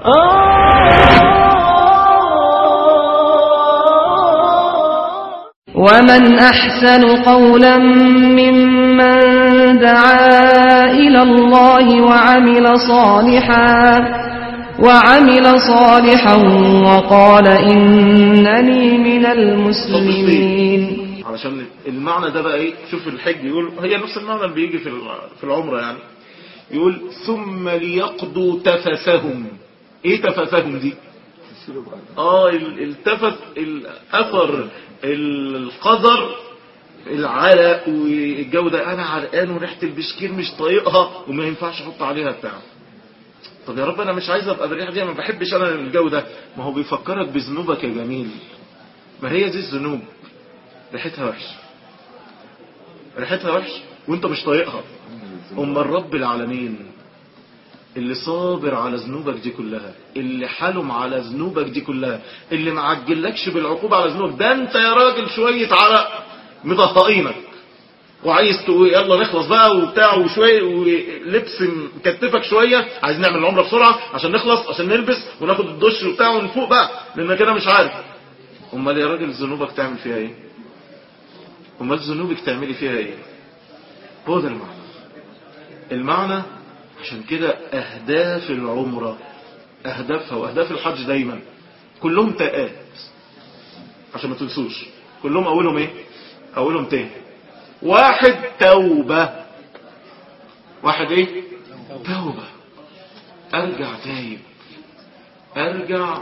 ومن أحسن قولا ممن دعا إلى الله وعمل صالحا وعمل صالحا وقال إنني من المسلمين علشان المعنى ده بقى ايه شوف الحج يقول هي نفس المعنى اللي بيجي في في العمرة يعني يقول ثم ليقضوا تفثهم ايه تفثهم دي اه التفت الاثر القذر العرق والجو ده انا عرقان وريحه البشكير مش طايقها وما ينفعش احط عليها بتاع طب يا رب انا مش عايز ابقى بالريحه دي ما بحبش انا الجو ده ما هو بيفكرك بذنوبك يا جميل ما هي دي الذنوب ريحتها وحش ريحتها وحش وانت مش طايقها ام الرب العالمين اللي صابر على ذنوبك دي كلها اللي حلم على ذنوبك دي كلها اللي معجلكش بالعقوبة على ذنوبك ده انت يا راجل شوية عرق مطهقينك وعايز تقول يلا نخلص بقى وبتاع وشويه ولبس مكتفك شويه عايز نعمل العمره بسرعه عشان نخلص عشان نلبس وناخد الدش وبتاع ونفوق بقى لان كده مش عارف امال يا راجل ذنوبك تعمل فيها ايه امال ذنوبك تعملي فيها ايه هو ده المعنى المعنى عشان كده اهداف العمره اهدافها واهداف الحج دايما كلهم تاءات عشان ما تنسوش كلهم اولهم ايه اولهم تاني واحد توبة واحد ايه توبة ارجع تايب ارجع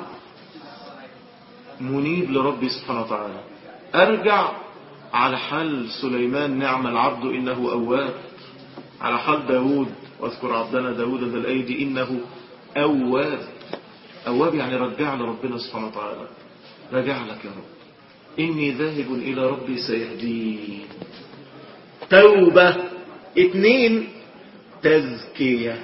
منيب لربي سبحانه وتعالى ارجع على حال سليمان نعم العبد انه اواب على حال داود واذكر عبدنا داود ذا الايدي انه اواب اواب يعني رجع لربنا سبحانه وتعالى رجع لك يا رب إني ذاهب إلى ربي سيهدين توبة اتنين تزكية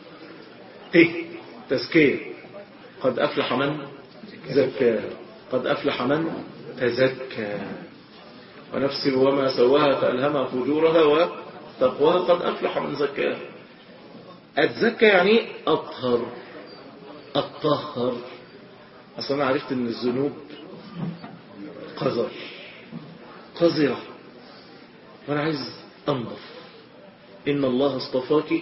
ايه تزكية قد أفلح من زكى قد أفلح من تزكى ونفس وما سواها فألهمها فجورها وتقواها قد أفلح من زكاها أتزكى يعني أطهر أطهر أصلا أنا عرفت أن الذنوب قذر قذرة وأنا عايز أنظف إن الله اصطفاك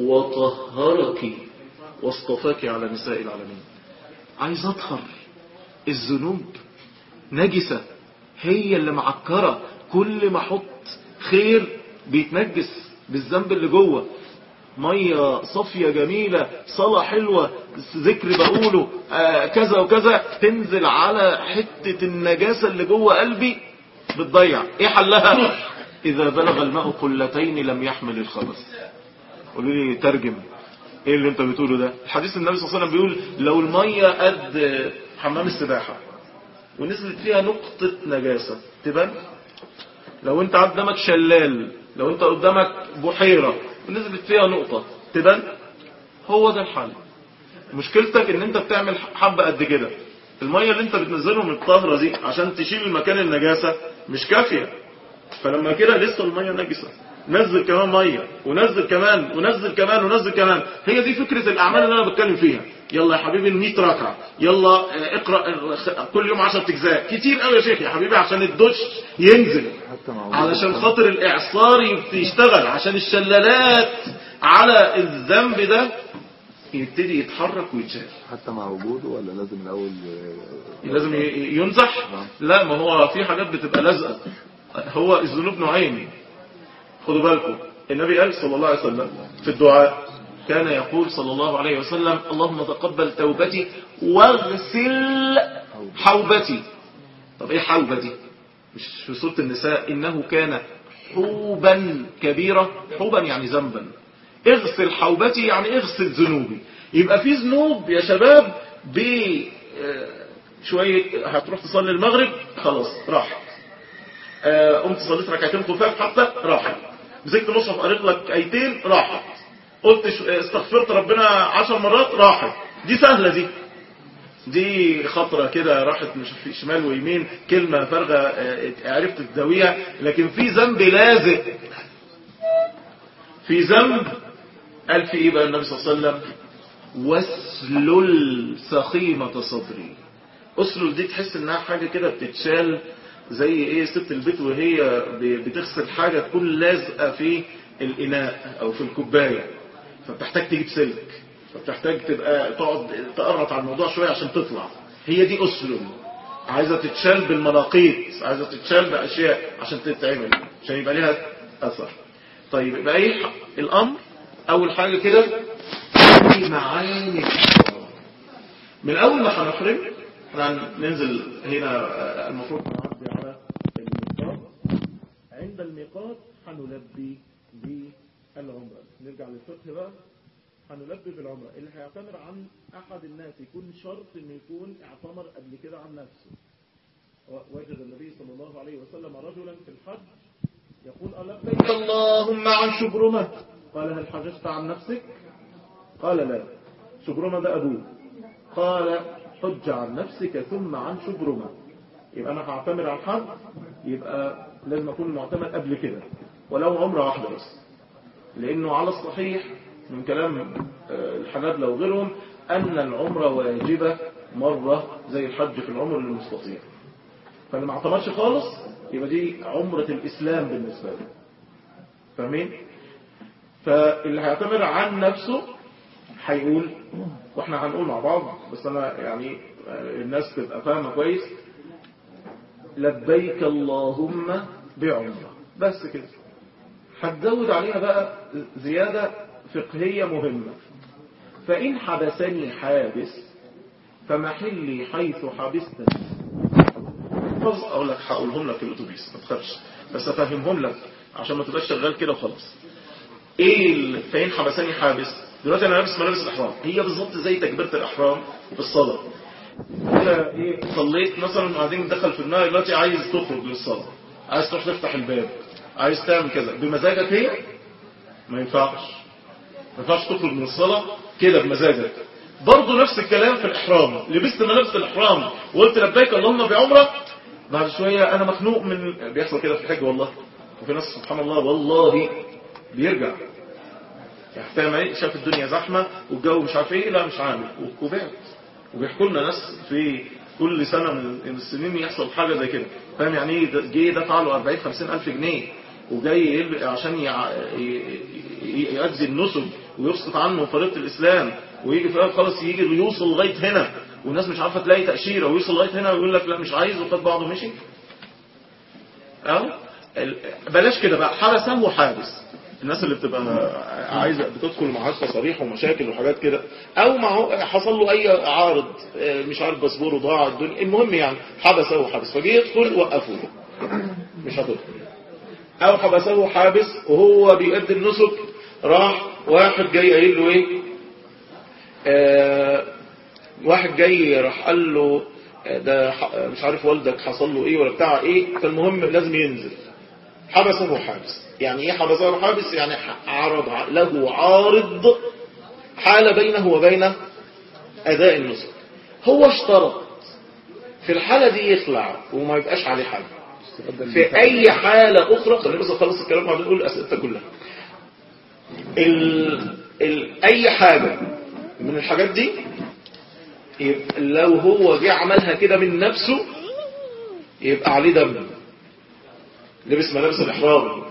وطهرك واصطفاك على نساء العالمين عايز أطهر الذنوب نجسة هي اللي معكرة كل ما احط خير بيتنجس بالذنب اللي جوه مية صافية جميلة صلاة حلوة ذكر بقوله آه كذا وكذا تنزل على حتة النجاسة اللي جوه قلبي بتضيع ايه حلها اذا بلغ الماء قلتين لم يحمل الخبث قولوا لي ترجم ايه اللي انت بتقوله ده الحديث النبي صلى الله عليه وسلم بيقول لو المية قد حمام السباحة ونزلت فيها نقطة نجاسة تبان لو انت قدامك شلال لو انت قدامك بحيرة ونزلت فيها نقطة تبان هو ده الحل مشكلتك ان انت بتعمل حبة قد كده المية اللي انت بتنزلهم من الطهرة دي عشان تشيل المكان النجاسة مش كافية فلما كده لسه المية نجسة نزل كمان مية ونزل كمان ونزل كمان ونزل كمان هي دي فكرة الأعمال اللي أنا بتكلم فيها يلا يا حبيبي ال 100 ركعة يلا اقرأ كل يوم 10 أجزاء كتير قوي يا شيخ يا حبيبي عشان الدش ينزل علشان خاطر الإعصار يشتغل عشان الشلالات على الذنب ده يبتدي يتحرك ويتشال حتى مع وجوده ولا لازم الأول لازم ينزح لا ما هو في حاجات بتبقى لازقة هو الذنوب نوعين خدوا بالكم النبي قال صلى الله عليه وسلم في الدعاء كان يقول صلى الله عليه وسلم اللهم تقبل توبتي واغسل حوبتي طب ايه حوبتي مش في سورة النساء انه كان حوبا كبيرة حوبا يعني ذنبا اغسل حوبتي يعني اغسل ذنوبي يبقى في ذنوب يا شباب ب شوية هتروح تصلي المغرب خلاص راحت قمت صليت ركعتين خفاف حتى راحت مسكت مصحف قريت لك ايتين راحت قلت استغفرت ربنا عشر مرات راحت دي سهلة دي دي خطرة كده راحت مش في شمال ويمين كلمة فارغة عرفت تداويها لكن في ذنب لازق في ذنب قال في ايه بقى النبي صلى الله عليه وسلم واسلل سخيمة صدري اسلل دي تحس انها حاجة كده بتتشال زي ايه ست البيت وهي بتغسل حاجة تكون لازقة في الاناء او في الكوباية فبتحتاج تجيب سلك فبتحتاج تبقى تقعد تقرط على الموضوع شوية عشان تطلع هي دي اسلل عايزة تتشال بالمناقيط عايزة تتشال بأشياء عشان تتعمل عشان يبقى لها أثر طيب يبقى ايه الأمر أول حاجة كده في معاني من أول ما هنحرم احنا ننزل هنا المفروض نعدي على الميقات عند الميقات هنلبي بالعمرة نرجع للفقه بقى هنلبي بالعمرة اللي هيعتمر عن أحد الناس يكون شرط إنه يكون اعتمر قبل كده عن نفسه وجد النبي صلى الله عليه وسلم رجلا في الحج يقول ألبيك اللهم عن شبرمة قال هل حججت عن نفسك قال لا شبرمة ده أبوه قال حج عن نفسك ثم عن شبرمة يبقى أنا هعتمر على الحج يبقى لازم أكون معتمر قبل كده ولو عمرة واحدة بس لأنه على الصحيح من كلام الحنابلة وغيرهم أن العمرة واجبة مرة زي الحج في العمر للمستطيع فاللي ما اعتمرش خالص يبقى دي عمرة الإسلام بالنسبة له فاهمين؟ فاللي هيعتمر عن نفسه هيقول واحنا هنقول مع بعض بس انا يعني الناس تبقى فاهمة كويس لبيك اللهم بعمرة بس كده هتزود عليها بقى زيادة فقهية مهمة فإن حبسني حابس فمحلي حيث حبستني خلاص اقول لك هقولهم لك في الاتوبيس ما تخافش بس افهمهم لك عشان ما تبقاش شغال كده وخلاص ايه ال... فين حبسني حابس دلوقتي انا لابس ملابس الاحرام هي بالظبط زي تكبيره الاحرام في الصلاه كده ايه صليت مثلا وبعدين دخل في دماغي دلوقتي عايز تخرج للصلاه عايز تروح تفتح الباب عايز تعمل كذا بمزاجك هي ما ينفعش ما ينفعش تخرج من الصلاه كده بمزاجك برضه نفس الكلام في الإحرام لبست ملابس الإحرام وقلت لبيك اللهم بعمرة بعد شوية أنا مخنوق من بيحصل كده في الحج والله وفي ناس سبحان الله والله بيرجع يعني فاهم ايه شاف الدنيا زحمة والجو مش عارف ايه لا مش عامل وبعت وبيحكوا لنا ناس في كل سنة من السنين يحصل حاجة زي كده فاهم يعني ايه جه دفع له 40 50 ألف جنيه وجاي عشان يؤدي النسك ويسقط عنه فريضة الإسلام ويجي في الآخر خلاص يجي يوصل لغاية هنا والناس مش عارفة تلاقي تأشيرة ويوصل لغاية هنا ويقول لك لا مش عايز وخد بعضه مشي أو بلاش كده بقى حبسه وحابس الناس اللي بتبقى عايزة بتدخل معاش تصاريح ومشاكل وحاجات كده او معه حصل له اي عارض مش عارف باسبوره ضاع الدنيا المهم يعني حبسه وحابس فجي يدخل وقفوا له مش هتدخل او حبسه حابس وهو بيؤدي النسك راح واحد جاي قايل له ايه آه واحد جاي راح قال له ده مش عارف والدك حصل له ايه ولا بتاع ايه فالمهم لازم ينزل حبسه حابس يعني ايه حبسه حابس يعني عرض له عارض حال بينه وبين اداء النسك هو اشترط في الحالة دي يخلع وما يبقاش عليه حاجة في اي حالة اخرى خلينا بس نخلص الكلام وبعدين نقول اسئلتك كلها ال... ال... اي حاجة من الحاجات دي يبقى لو هو جه عملها كده من نفسه يبقى عليه دم لبس ملابس الاحرام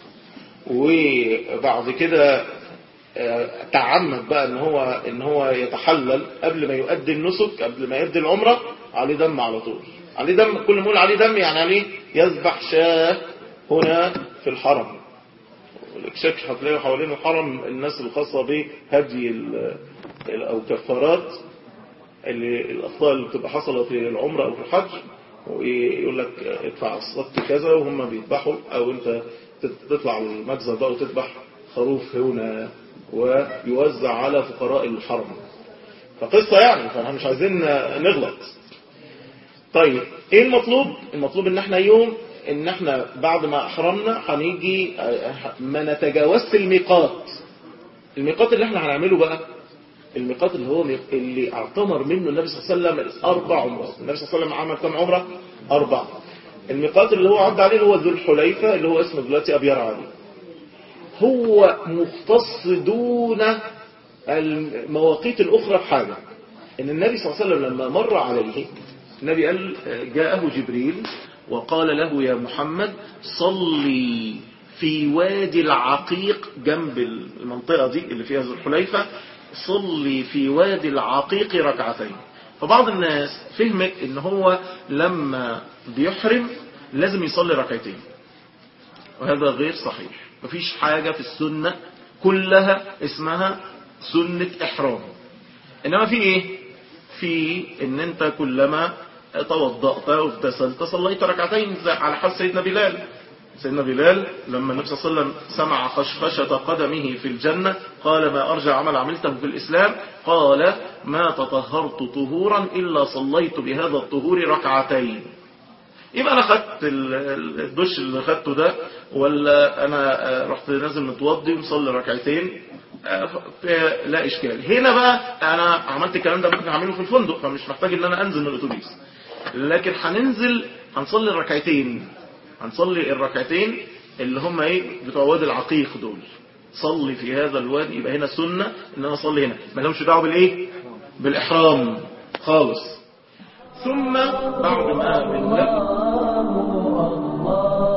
وبعد كده تعمد بقى ان هو ان هو يتحلل قبل ما يؤدي النسك قبل ما يؤدي العمره عليه دم على طول عليه دم كل ما نقول عليه دم يعني عليه يذبح شاه هنا في الحرم الاكشاك هتلاقيه حوالين الحرم الناس الخاصه بهدي او كفارات اللي الاخطاء اللي بتبقى حصلت في العمره او في الحج ويقول لك ادفع الصك كذا وهم بيذبحوا او انت تطلع المجزر بقى وتذبح خروف هنا ويوزع على فقراء الحرم فقصة يعني فاحنا مش عايزين نغلط طيب ايه المطلوب المطلوب ان احنا يوم ان احنا بعد ما احرمنا هنيجي ما نتجاوزش الميقات الميقات اللي احنا هنعمله بقى الميقات اللي هو اللي اعتمر منه النبي صلى الله عليه وسلم اربع عمرات النبي صلى الله عليه وسلم عمل كم عمره اربع الميقات اللي هو عدى عليه اللي هو ذو الحليفه اللي هو اسمه دلوقتي ابيار علي هو مختص دون المواقيت الأخرى بحاجة إن النبي صلى الله عليه وسلم لما مر عليه النبي قال جاءه جبريل وقال له يا محمد صلي في وادي العقيق جنب المنطقة دي اللي فيها ذو الحليفة صلي في وادي العقيق ركعتين فبعض الناس فهمت ان هو لما بيحرم لازم يصلي ركعتين وهذا غير صحيح مفيش حاجة في السنة كلها اسمها سنة إحرام إنما في إيه في إن أنت كلما توضأت واغتسلت صليت ركعتين على حال سيدنا بلال سيدنا بلال لما النبي صلى الله عليه وسلم سمع خشخشة قدمه في الجنة قال ما أرجع عمل عملته في الإسلام قال ما تطهرت طهورا إلا صليت بهذا الطهور ركعتين يبقى انا خدت الدش اللي خدته ده ولا انا رحت نازل متوضي ومصلي ركعتين لا اشكال هنا بقى انا عملت الكلام ده ممكن اعمله في الفندق فمش محتاج ان انا انزل من الاتوبيس لكن هننزل هنصلي الركعتين هنصلي الركعتين اللي هم ايه بتوع وادي العقيق دول صلي في هذا الوادي يبقى هنا سنة ان انا اصلي هنا ما لهمش دعوه بالايه بالاحرام خالص ثم بعد ما بنلف